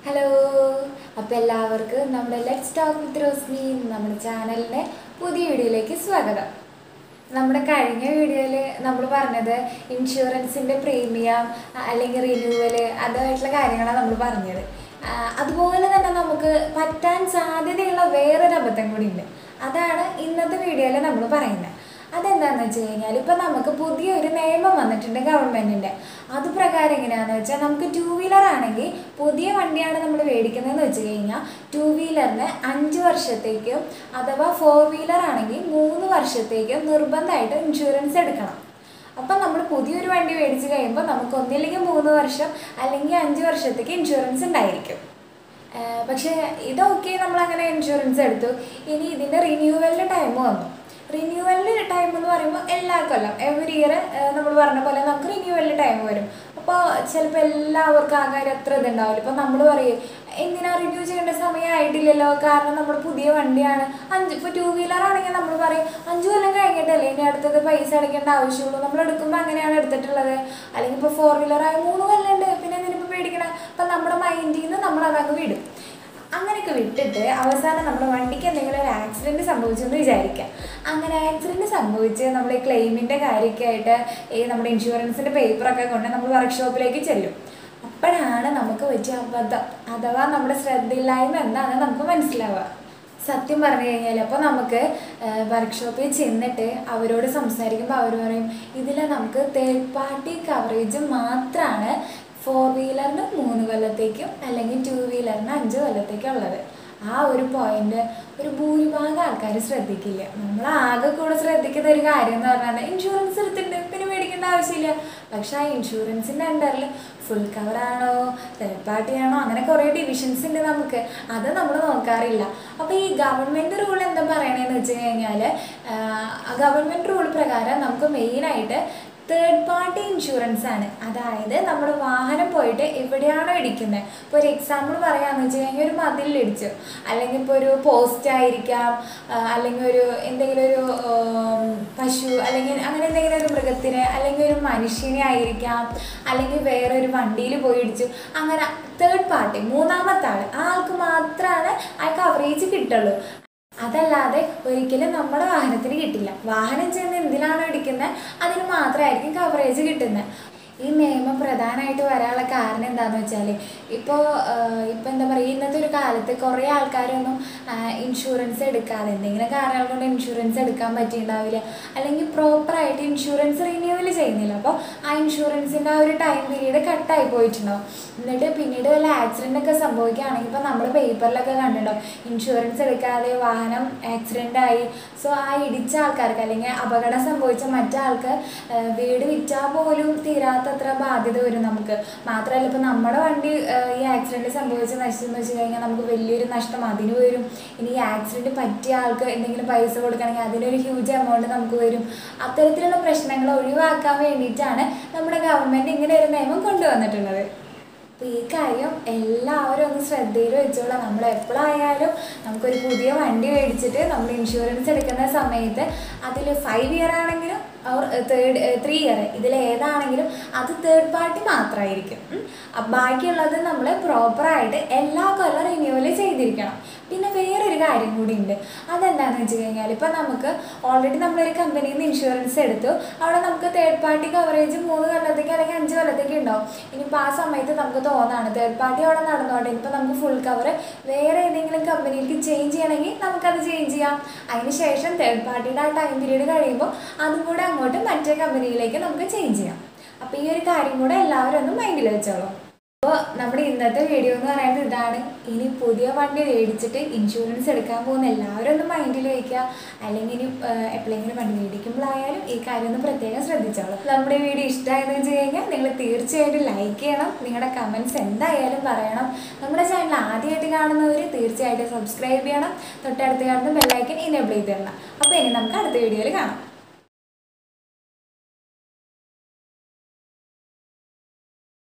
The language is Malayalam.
ഹലോ അപ്പോൾ എല്ലാവർക്കും നമ്മുടെ ലെറ്റ്സ് ടോക്ക് വിത്ത് റോസ്മി നമ്മുടെ ചാനലിൻ്റെ പുതിയ വീഡിയോയിലേക്ക് സ്വാഗതം നമ്മുടെ കഴിഞ്ഞ വീഡിയോയിൽ നമ്മൾ പറഞ്ഞത് ഇൻഷുറൻസിൻ്റെ പ്രീമിയം അല്ലെങ്കിൽ റിന്യൂവൽ അതുമായിട്ടുള്ള കാര്യങ്ങളാണ് നമ്മൾ പറഞ്ഞത് ആ, അതുപോലെ തന്നെ നമുക്ക് പറ്റാൻ സാധ്യതയുള്ള വേറൊരു അബദ്ധം കൂടി ഉണ്ട് അതാണ് ഇന്നത്തെ വീഡിയോയിൽ നമ്മൾ പറയുന്നത് അതെന്താണെന്ന് വെച്ച് കഴിഞ്ഞാൽ ഇപ്പം നമുക്ക് പുതിയൊരു നിയമം വന്നിട്ടുണ്ട് ഗവൺമെൻറ്റിൻ്റെ അത് പ്രകാരം എങ്ങനെയാണെന്ന് വെച്ചാൽ നമുക്ക് ടൂ വീലർ ആണെങ്കിൽ പുതിയ വണ്ടിയാണ് നമ്മൾ മേടിക്കുന്നതെന്ന് വെച്ച് കഴിഞ്ഞാൽ ടൂ വീലറിന് അഞ്ച് വർഷത്തേക്കും അഥവാ ഫോർ വീലർ ആണെങ്കിൽ മൂന്ന് വർഷത്തേക്കും നിർബന്ധമായിട്ട് ഇൻഷുറൻസ് എടുക്കണം അപ്പം നമ്മൾ പുതിയൊരു വണ്ടി മേടിച്ച് കഴിയുമ്പോൾ നമുക്ക് ഒന്നില്ലെങ്കിൽ മൂന്ന് വർഷം അല്ലെങ്കിൽ അഞ്ച് വർഷത്തേക്ക് ഇൻഷുറൻസ് ഉണ്ടായിരിക്കും ആഹ് പക്ഷേ ഇതൊക്കെ നമ്മൾ അങ്ങനെ ഇൻഷുറൻസ് എടുത്തു ഇനി ഇതിൻ്റെ റിന്യൂവലിൻ്റെ ടൈം വന്നു റിന്യൂവലിൻ്റെ ടൈം എന്ന് പറയുമ്പോൾ എല്ലാ കൊല്ലം എവറി ഇയർ നമ്മൾ പറഞ്ഞ പോലെ നമുക്ക് റിന്യൂവലിൻ്റെ ടൈം വരും അപ്പോൾ ചിലപ്പോൾ എല്ലാവർക്കും ആകാരം അത്ര ഇതുണ്ടാവില്ല ഇപ്പം നമ്മൾ പറയും എന്തിനാ റിന്യൂ ചെയ്യേണ്ട സമയമായിട്ടില്ലല്ലോ കാരണം നമ്മൾ പുതിയ വണ്ടിയാണ് അഞ്ച് ഇപ്പോൾ ടൂ വീലർ ആണെങ്കിൽ നമ്മൾ പറയും അഞ്ച് കൊല്ലം കഴിഞ്ഞിട്ടല്ലേ ഇനി അടുത്തത് പൈസ അടയ്ക്കേണ്ട ആവശ്യമുള്ളൂ നമ്മൾ എടുക്കുമ്പോൾ അങ്ങനെയാണ് എടുത്തിട്ടുള്ളത് അല്ലെങ്കിൽ ഇപ്പോൾ ഫോർ വീലർ ആയ മൂന്ന് കൊല്ലം ഉണ്ട് പിന്നെ എന്തിനിപ്പോൾ പേടിക്കണം അപ്പം നമ്മുടെ മൈൻഡിൽ നിന്ന് നമ്മൾ അതങ്ങ് വിടും അങ്ങനെയൊക്കെ വിട്ടിട്ട് അവസാനം നമ്മുടെ വണ്ടിക്ക് എന്തെങ്കിലും ഒരു ആക്സിഡൻറ്റ് സംഭവിച്ചെന്ന് വിചാരിക്കാം അങ്ങനെ ആക്സിഡൻറ്റ് സംഭവിച്ച് നമ്മൾ ഈ ക്ലെയിമിൻ്റെ കാര്യമൊക്കെ ആയിട്ട് ഈ നമ്മുടെ ഇൻഷുറൻസിൻ്റെ പേപ്പറൊക്കെ കൊണ്ട് നമ്മൾ വർക്ക്ഷോപ്പിലേക്ക് ചെല്ലും അപ്പോഴാണ് നമുക്ക് പറ്റിയ അബദ്ധം അഥവാ നമ്മുടെ ശ്രദ്ധയില്ലായ്മ എന്താണെന്ന് നമുക്ക് മനസ്സിലാവുക സത്യം പറഞ്ഞു കഴിഞ്ഞാൽ അപ്പോൾ നമുക്ക് വർക്ക്ഷോപ്പിൽ ചെന്നിട്ട് അവരോട് സംസാരിക്കുമ്പോൾ അവർ പറയും ഇതിൽ നമുക്ക് തേർഡ് പാർട്ടി കവറേജ് മാത്രമാണ് ഫോർ വീലറിന് മൂന്ന് കൊല്ലത്തേക്കും അല്ലെങ്കിൽ ടു വീലറിന് അഞ്ച് കൊല്ലത്തേക്കും ഉള്ളത് ആ ഒരു പോയിന്റ് ഒരു ഭൂരിഭാഗം ആൾക്കാർ ശ്രദ്ധിക്കില്ല നമ്മൾ ആകെ കൂടെ ശ്രദ്ധിക്കുന്ന ഒരു കാര്യം എന്ന് പറഞ്ഞാൽ ഇൻഷുറൻസ് എടുത്തിട്ടുണ്ട് പിന്നെ മേടിക്കേണ്ട ആവശ്യമില്ല പക്ഷെ ആ ഇൻഷുറൻസിൻ്റെ അണ്ടറിൽ ഫുൾ കവർ ആണോ തേർഡ് പാർട്ടി ആണോ അങ്ങനെ കുറേ ഡിവിഷൻസ് ഉണ്ട് നമുക്ക് അത് നമ്മൾ നോക്കാറില്ല അപ്പോൾ ഈ ഗവൺമെൻറ് റൂൾ എന്താ പറയണതെന്ന് വെച്ച് കഴിഞ്ഞാൽ ഗവൺമെൻറ് റൂൾ പ്രകാരം നമുക്ക് മെയിനായിട്ട് തേർഡ് പാർട്ടി ഇൻഷുറൻസ് ആണ് അതായത് നമ്മുടെ വാഹനം പോയിട്ട് എവിടെയാണോ ഇടിക്കുന്നത് ഇപ്പോൾ ഒരു എക്സാമ്പിൾ പറയാമെന്ന് വെച്ച് കഴിഞ്ഞാൽ ഒരു മതിലിടിച്ചു അല്ലെങ്കിൽ ഇപ്പോൾ ഒരു പോസ്റ്റ് ആയിരിക്കാം ആ, അല്ലെങ്കിൽ ഒരു എന്തെങ്കിലും ഒരു ഉം, പശു അല്ലെങ്കിൽ അങ്ങനെ എന്തെങ്കിലും ഒരു മൃഗത്തിനെ അല്ലെങ്കിൽ ഒരു മനുഷ്യനെ ആയിരിക്കാം അല്ലെങ്കിൽ വേറെ ഒരു വണ്ടിയിൽ പോയി ഇടിച്ചു അങ്ങനെ തേർഡ് പാർട്ടി മൂന്നാമത്തെ ആൾ ആ ആൾക്ക് മാത്രമാണ് ആ കവറേജ് കിട്ടുള്ളൂ അതല്ലാതെ ഒരിക്കലും നമ്മുടെ വാഹനത്തിന് കിട്ടില്ല വാഹനം ചെന്ന് എന്തിനാണോ ഇടിക്കുന്നത് അതിന് മാത്രമായിരിക്കും കവറേജ് കിട്ടുന്നത് ഈ നിയമം പ്രധാനമായിട്ട് വരാനുള്ള കാരണം എന്താണെന്ന് വെച്ചാൽ ഇപ്പോൾ ഇപ്പോൾ എന്താ പറയുക ഇന്നത്തെ ഒരു കാലത്ത് കുറേ ആൾക്കാരൊന്നും ഇൻഷുറൻസ് എടുക്കാതെ എന്തെങ്കിലും കാരണങ്ങൾ കൊണ്ട് ഇൻഷുറൻസ് എടുക്കാൻ പറ്റിയിട്ടുണ്ടാവില്ല അല്ലെങ്കിൽ പ്രോപ്പറായിട്ട് ഇൻഷുറൻസ് റിന്യൂവൽ ചെയ്യുന്നില്ല അപ്പോൾ ആ ഇൻഷുറൻസിൻ്റെ ആ ഒരു ടൈം പീരീഡ് കട്ടായി പോയിട്ടുണ്ടാവും എന്നിട്ട് പിന്നീട് വല്ല ആക്സിഡൻ്റ് ഒക്കെ സംഭവിക്കുകയാണെങ്കിൽ ഇപ്പോൾ നമ്മൾ പേപ്പറിലൊക്കെ കണ്ടിട്ടുണ്ടാവും ഇൻഷുറൻസ് എടുക്കാതെ വാഹനം ആക്സിഡൻ്റ് ആയി സോ ആ ഇടിച്ച ആൾക്കാർക്ക് അല്ലെങ്കിൽ അപകടം സംഭവിച്ച മറ്റാൾക്ക് ആ, വീട് വിറ്റാൽ പോലും തീരാത്തത്ര ബാധ്യത വരും നമുക്ക് മാത്രമല്ല ഇപ്പോൾ നമ്മുടെ വണ്ടി ആ, ഈ ആക്സിഡൻറ്റ് സംഭവിച്ച് നശിച്ചെന്ന് വെച്ച് കഴിഞ്ഞാൽ നമുക്ക് വലിയൊരു നഷ്ടം അതിന് വരും ഇനി ഈ ആക്സിഡൻറ്റ് പറ്റിയ ആൾക്ക് എന്തെങ്കിലും പൈസ കൊടുക്കണമെങ്കിൽ അതിനൊരു ഹ്യൂജ് എമൗണ്ട് നമുക്ക് വരും അത്തരത്തിലുള്ള പ്രശ്നങ്ങൾ ഒഴിവാക്കാൻ വേണ്ടിയിട്ടാണ് നമ്മുടെ ഗവൺമെൻറ് ഇങ്ങനെ ഒരു നിയമം കൊണ്ടുവന്നിട്ടുള്ളത് അപ്പോൾ ഈ കാര്യം എല്ലാവരും ഒന്ന് ശ്രദ്ധയിൽ വെച്ചോളാം നമ്മൾ എപ്പോഴായാലും നമുക്കൊരു പുതിയ വണ്ടി മേടിച്ചിട്ട് നമ്മൾ ഇൻഷുറൻസ് എടുക്കുന്ന സമയത്ത് അതിൽ ഫൈവ് ഇയർ ആണെങ്കിലും ഓർ തേർഡ് ത്രീ ഇയർ ഇതിൽ ഏതാണെങ്കിലും അത് തേർഡ് പാർട്ടി മാത്രമായിരിക്കും ഉം. അപ്പൊ ബാക്കിയുള്ളത് നമ്മൾ പ്രോപ്പറായിട്ട് എല്ലാ കൊല്ലം റിന്യൂവൽ ചെയ്തിരിക്കണം പിന്നെ വേറൊരു കാര്യം കൂടി ഉണ്ട് അതെന്താണെന്ന് വെച്ച് കഴിഞ്ഞാൽ ഇപ്പം നമുക്ക് ഓൾറെഡി നമ്മളൊരു കമ്പനിയിൽ നിന്ന് ഇൻഷുറൻസ് എടുത്തു അവിടെ നമുക്ക് തേർഡ് പാർട്ടി കവറേജ് മൂന്ന് കൊല്ലത്തേക്ക് അല്ലെങ്കിൽ അഞ്ച് കൊല്ലത്തേക്ക് ഉണ്ടാവും ഇനിയിപ്പോൾ ആ സമയത്ത് നമുക്ക് തോന്നാണ് തേർഡ് പാർട്ടി അവിടെ നടന്നോട്ടെ ഇനിയിപ്പോൾ നമുക്ക് ഫുൾ കവർ വേറെ ഏതെങ്കിലും കമ്പനിയിലേക്ക് ചേഞ്ച് ചെയ്യണമെങ്കിൽ നമുക്കത് ചേഞ്ച് ചെയ്യാം അതിന് ശേഷം തേർഡ് പാർട്ടിയുടെ ആ ടൈം പീരീഡ് കഴിയുമ്പോൾ അതും കൂടെ അങ്ങോട്ട് മറ്റേ കമ്പനിയിലേക്ക് നമുക്ക് ചേഞ്ച് ചെയ്യാം അപ്പോൾ ഈ ഒരു കാര്യം കൂടെ എല്ലാവരും ഒന്ന് മൈൻഡിൽ വെച്ചോളൂ അപ്പോൾ നമ്മുടെ ഇന്നത്തെ വീഡിയോ എന്ന് പറയുന്നത് ഇതാണ് ഇനി പുതിയ വണ്ടി മേടിച്ചിട്ട് ഇൻഷുറൻസ് എടുക്കാൻ പോകുന്ന എല്ലാവരും ഒന്ന് മൈൻഡിൽ വയ്ക്കുക അല്ലെങ്കിൽ ഇനി ഏഹ്, എപ്പോഴെങ്കിലും വണ്ടി മേടിക്കുമ്പോഴായാലും ഈ കാര്യം ഒന്ന് പ്രത്യേകം ശ്രദ്ധിച്ചോളൂ നമ്മുടെ ഈ വീഡിയോ ഇഷ്ടമായെന്ന് വെച്ച് കഴിഞ്ഞാൽ നിങ്ങൾ തീർച്ചയായിട്ടും ലൈക്ക് ചെയ്യണം നിങ്ങളുടെ കമൻറ്റ്സ് എന്തായാലും പറയണം നമ്മുടെ ചാനൽ ആദ്യമായിട്ട് കാണുന്നവർ തീർച്ചയായിട്ടും സബ്സ്ക്രൈബ് ചെയ്യണം തൊട്ടടുത്ത് കാണുന്ന ബെല്ലൈക്കൻ ഇനേബിൾ ചെയ്ത് തരണം അപ്പോൾ ഇനി നമുക്ക് അടുത്ത വീഡിയോയിൽ കാണാം